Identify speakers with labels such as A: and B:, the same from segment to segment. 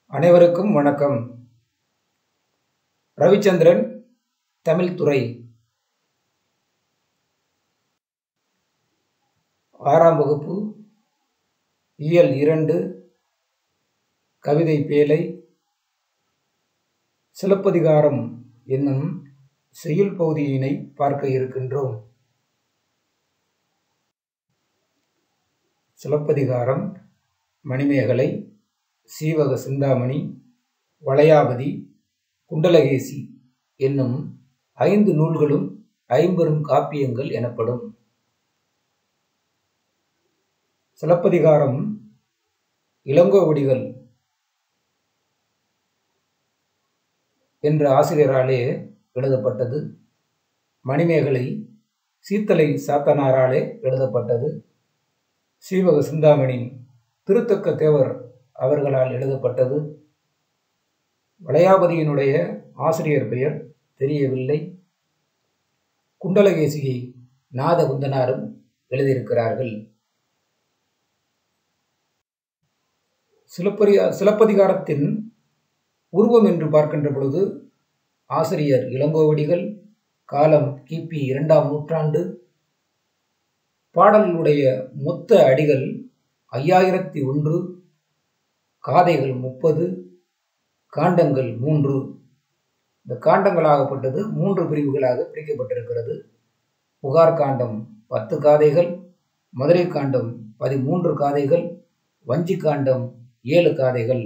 A: அனைவருக்கும் வணக்கம் ரவிச்சந்திரன் தமிழ் துறை ஆறாம் வகுப்பு இயல் இரண்டு கவிதை பேழை சிலப்பதிகாரம் என்னும் செய்யுள் பகுதியினை பார்க்க இருக்கின்றோம் சிலப்பதிகாரம் மணிமேகலை சீவக சிந்தாமணி வளையாபதி குண்டலகேசி என்னும் ஐந்து நூல்களும் ஐம்பெரும் காப்பியங்கள் எனப்படும் சிலப்பதிகாரம் இளங்கோவடிகள் என்ற ஆசிரியராலே எழுதப்பட்டது மணிமேகலை சீத்தலை சாத்தனாராலே எழுதப்பட்டது சீவக சிந்தாமணி திருத்தக்க தேவர் அவர்களால் எழுதப்பட்டது வளையாபதியினுடைய ஆசிரியர் பெயர் தெரியவில்லை குண்டலகேசியை நாதகுந்தனாரும் எழுதியிருக்கிறார்கள் சிலப்பதிகா சிலப்பதிகாரத்தின் உருவம் என்று பார்க்கின்ற பொழுது ஆசிரியர் இளங்கோவடிகள் காலம் கிபி இரண்டாம் நூற்றாண்டு பாடலுடைய மொத்த அடிகள் ஐயாயிரத்தி ஒன்று காதைகள் முப்பது காண்டங்கள் மூன்று இந்த காண்டங்களாகப்பட்டது மூன்று பிரிவுகளாக பிரிக்கப்பட்டிருக்கிறது புகார் காண்டம் பத்து காதைகள் மதுரை காண்டம் பதிமூன்று காதைகள் வஞ்சி காண்டம் ஏழு காதைகள்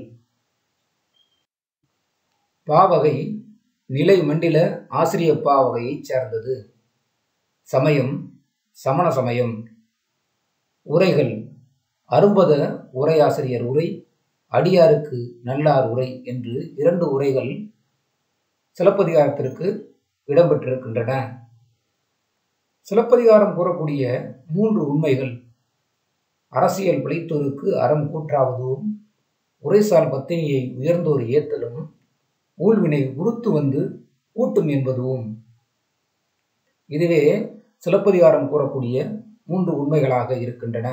A: பாவகை நிலை மண்டில ஆசிரிய பாவகையைச் சேர்ந்தது சமயம் சமண சமயம் உரைகள் அரும்பத உரையாசிரியர் உரை அடியாருக்கு நல்லார் உரை என்று இரண்டு உரைகள் சிலப்பதிகாரத்திற்கு இடம்பெற்றிருக்கின்றன சிலப்பதிகாரம் கூறக்கூடிய மூன்று உண்மைகள் அரசியல் பிழைத்தோருக்கு அறம் கூற்றாவதும் உரைசால் பத்தினியை உயர்ந்தோர் ஏத்தலும் ஊழ்வினை உறுத்து வந்து கூட்டும் என்பதும் இதுவே சிலப்பதிகாரம் கூறக்கூடிய மூன்று உண்மைகளாக இருக்கின்றன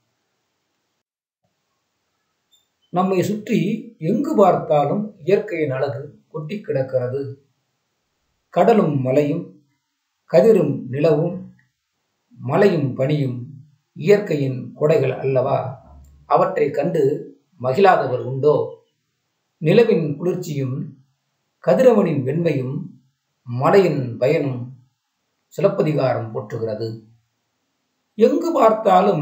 A: நம்மை சுற்றி எங்கு பார்த்தாலும் இயற்கையின் அழகு கொட்டி கிடக்கிறது கடலும் மலையும் கதிரும் நிலவும் மலையும் பனியும் இயற்கையின் கொடைகள் அல்லவா அவற்றை கண்டு மகிழாதவர் உண்டோ நிலவின் குளிர்ச்சியும் கதிரவனின் வெண்மையும் மலையின் பயனும் சிலப்பதிகாரம் போற்றுகிறது எங்கு பார்த்தாலும்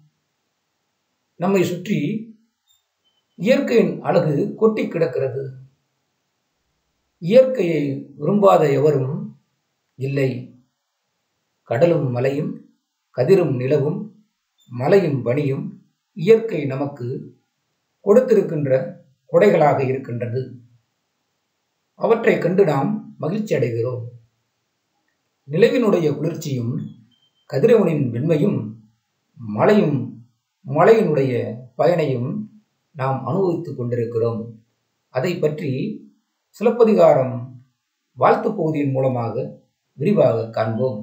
A: நம்மை சுற்றி இயற்கையின் அழகு கொட்டி கிடக்கிறது இயற்கையை விரும்பாத எவரும் இல்லை கடலும் மலையும் கதிரும் நிலவும் மலையும் பனியும் இயற்கை நமக்கு கொடுத்திருக்கின்ற கொடைகளாக இருக்கின்றது அவற்றை கண்டு நாம் மகிழ்ச்சி அடைகிறோம் நிலவினுடைய குளிர்ச்சியும் கதிரவனின் வெண்மையும் மலையும் மலையினுடைய பயனையும் நாம் அனுபவித்துக் கொண்டிருக்கிறோம் அதை பற்றி சிலப்பதிகாரம் வாழ்த்து பகுதியின் மூலமாக விரிவாக காண்போம்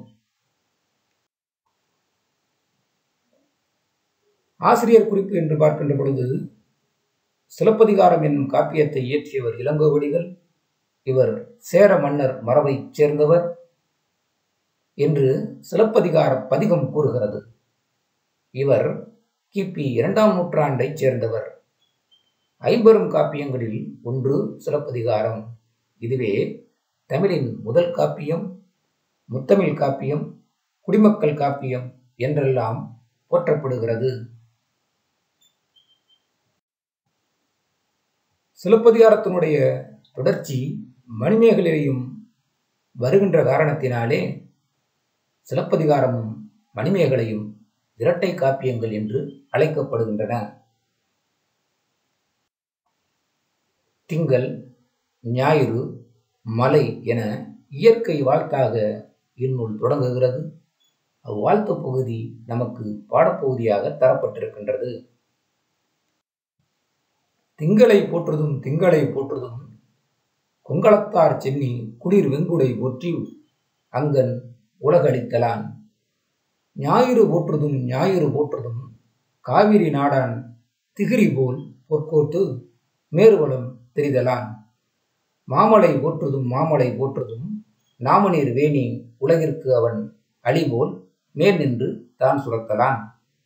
A: ஆசிரியர் குறிப்பு என்று பார்க்கின்ற பொழுது சிலப்பதிகாரம் என்னும் காப்பியத்தை இயற்றியவர் இளங்கோவடிகள் இவர் சேர மன்னர் மரபைச் சேர்ந்தவர் என்று சிலப்பதிகார பதிகம் கூறுகிறது இவர் கிபி இரண்டாம் நூற்றாண்டைச் சேர்ந்தவர் ஐம்பெரும் காப்பியங்களில் ஒன்று சிலப்பதிகாரம் இதுவே தமிழின் முதல் காப்பியம் முத்தமிழ் காப்பியம் குடிமக்கள் காப்பியம் என்றெல்லாம் போற்றப்படுகிறது சிலப்பதிகாரத்தினுடைய தொடர்ச்சி மணிமேகலையும் வருகின்ற காரணத்தினாலே சிலப்பதிகாரமும் மணிமேகலையும் இரட்டை காப்பியங்கள் என்று அழைக்கப்படுகின்றன திங்கள் ஞாயிறு மலை என இயற்கை வாழ்த்தாக இந்நூல் தொடங்குகிறது அவ்வாழ்த்து பகுதி நமக்கு பாடப்பகுதியாக தரப்பட்டிருக்கின்றது திங்களை போற்றுதும் திங்களை போற்றுதும் கொங்களத்தார் சென்னி குளிர் வெங்குடை போற்றி அங்கன் உலகளித்தலான் ஞாயிறு போற்றுதும் ஞாயிறு போற்றுதும் காவிரி நாடான் திகிரி போல் பொற்கோட்டு மேறுவளம் தெரிதலான் மாமலை போற்றுதும் மாமலை போற்றுதும் நாமநீர் வேணி உலகிற்கு அவன் அழிபோல் மேல் நின்று தான் சுரத்தலான்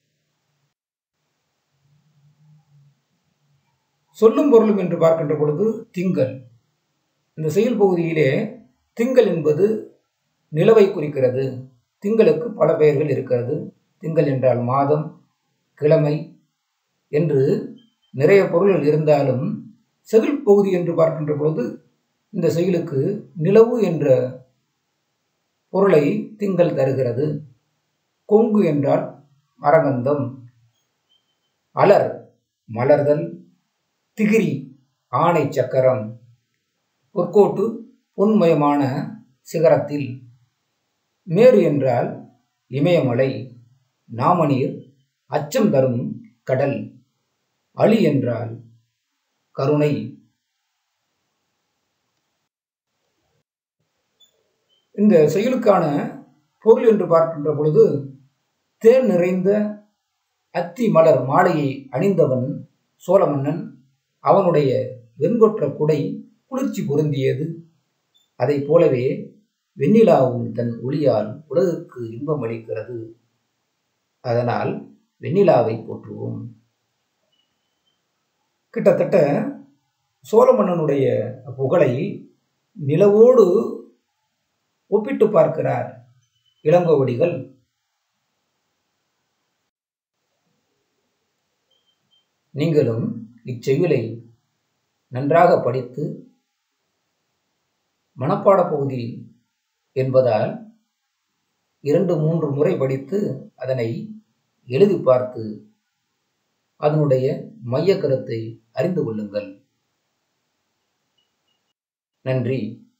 A: சொல்லும் பொருளும் என்று பார்க்கின்ற பொழுது திங்கள் இந்த செயல் பகுதியிலே திங்கள் என்பது நிலவை குறிக்கிறது திங்களுக்கு பல பெயர்கள் இருக்கிறது திங்கள் என்றால் மாதம் கிழமை என்று நிறைய பொருள்கள் இருந்தாலும் செகில் பகுதி என்று பார்க்கின்ற பொழுது இந்த செயலுக்கு நிலவு என்ற பொருளை திங்கள் தருகிறது கொங்கு என்றால் மரகந்தம் அலர் மலர்தல் திகிரி ஆணை சக்கரம் பொற்கோட்டு பொன்மயமான சிகரத்தில் மேரு என்றால் இமயமலை நாமநீர் அச்சம் தரும் கடல் அழி என்றால் கருணை இந்த செயலுக்கான பொருள் என்று பார்க்கின்ற பொழுது தேன் நிறைந்த அத்தி மலர் மாலையை அணிந்தவன் சோழ மன்னன் அவனுடைய வெண்கொற்ற குடை குளிர்ச்சி பொருந்தியது அதை போலவே வெண்ணிலாவும் தன் ஒளியால் உலகுக்கு இன்பம் அளிக்கிறது அதனால் வெண்ணிலாவை போற்றுவோம் கிட்டத்தட்ட சோழ மன்னனுடைய புகழை நிலவோடு ஒப்பிட்டு பார்க்கிறார் இளங்கோவடிகள் நீங்களும் இச்செயலை நன்றாக படித்து மனப்பாட பகுதி என்பதால் இரண்டு மூன்று முறை படித்து அதனை எழுதி பார்த்து அதனுடைய மைய கருத்தை அறிந்து கொள்ளுங்கள் நன்றி